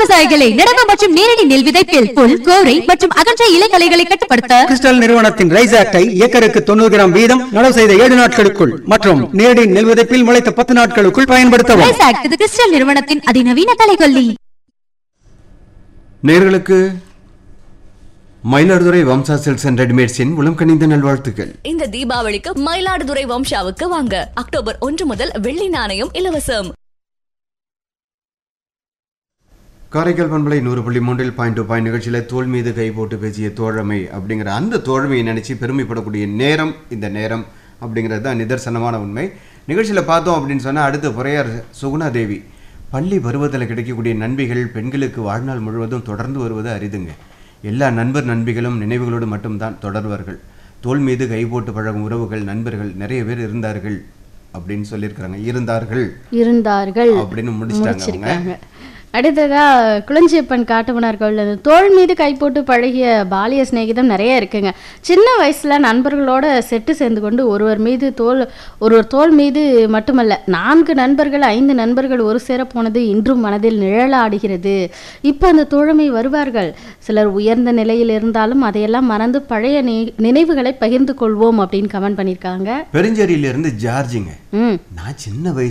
விவசாயிகளை நடவு மற்றும் நேரடி நெல் விதைப்பில் புல் கோரை மற்றும் அகன்ற இலைகளைகளை கட்டுப்படுத்த கிறிஸ்டல் நிறுவனத்தின் ரைஸ் ஆக்டை ஏக்கருக்கு தொண்ணூறு கிராம் வீதம் நடவு செய்த ஏழு நாட்களுக்குள் மற்றும் நேரடி நெல் விதைப்பில் முளைத்த பத்து நாட்களுக்குள் பயன்படுத்தவும் ரைஸ் ஆக்ட் இது கிறிஸ்டல் நிறுவனத்தின் அதிநவீன கலைகொல்லி நேர்களுக்கு மயிலாடுதுறை வம்சா சில்க்ஸ் அண்ட் ரெடிமேட்ஸின் உளம் கனிந்த நல்வாழ்த்துக்கள் இந்த தீபாவளிக்கு மயிலாடுதுறை வம்சாவுக்கு வாங்க அக்டோபர் ஒன்று முதல் வெள்ளி நாணயம் இலவசம் காரைக்கால் பண்பலை நூறு புள்ளி மூன்றில் பாயிண்ட் டூ பாயிண்ட் நிகழ்ச்சியில் தோல் மீது கை போட்டு பேசிய தோழமை அப்படிங்கிற அந்த தோழமையை நினைச்சு பெருமைப்படக்கூடிய நேரம் இந்த நேரம் அப்படிங்கிறது தான் நிதர்சனமான உண்மை நிகழ்ச்சியில் பார்த்தோம் அப்படின்னு சொன்னால் அடுத்த புறையார் சுகுணா தேவி பள்ளி பருவத்தில் கிடைக்கக்கூடிய நண்பிகள் பெண்களுக்கு வாழ்நாள் முழுவதும் தொடர்ந்து வருவது அரிதுங்க எல்லா நண்பர் நண்பிகளும் நினைவுகளோடு மட்டும்தான் தொடர்வார்கள் தோல் மீது கை போட்டு பழகும் உறவுகள் நண்பர்கள் நிறைய பேர் இருந்தார்கள் அப்படின்னு சொல்லியிருக்கிறாங்க இருந்தார்கள் இருந்தார்கள் அப்படின்னு முடிச்சிட்டாங்க அவங்க முடிச்சிருக்காங்க அடுத்ததா குளஞ்சியப்பன் காட்டுமன்னார் கோவில் அந்த தோள் மீது கை போட்டு பழகிய பாலிய சிநேகிதம் நிறைய இருக்குங்க சின்ன வயசுல நண்பர்களோட செட்டு சேர்ந்து கொண்டு ஒருவர் மீது தோல் ஒருவர் தோள் மீது மட்டுமல்ல நான்கு நண்பர்கள் ஐந்து நண்பர்கள் ஒரு சேர போனது இன்றும் மனதில் நிழலாடுகிறது இப்போ அந்த தோழமை வருவார்கள் சிலர் உயர்ந்த நிலையில் இருந்தாலும் அதையெல்லாம் மறந்து பழைய நி- நினைவுகளை பகிர்ந்து கொள்வோம் அப்படின்னு கமெண்ட் பண்ணியிருக்காங்க பெருஞ்சேரியிலிருந்து ஜார்ஜிங்க ம் நான் சின்ன வயசு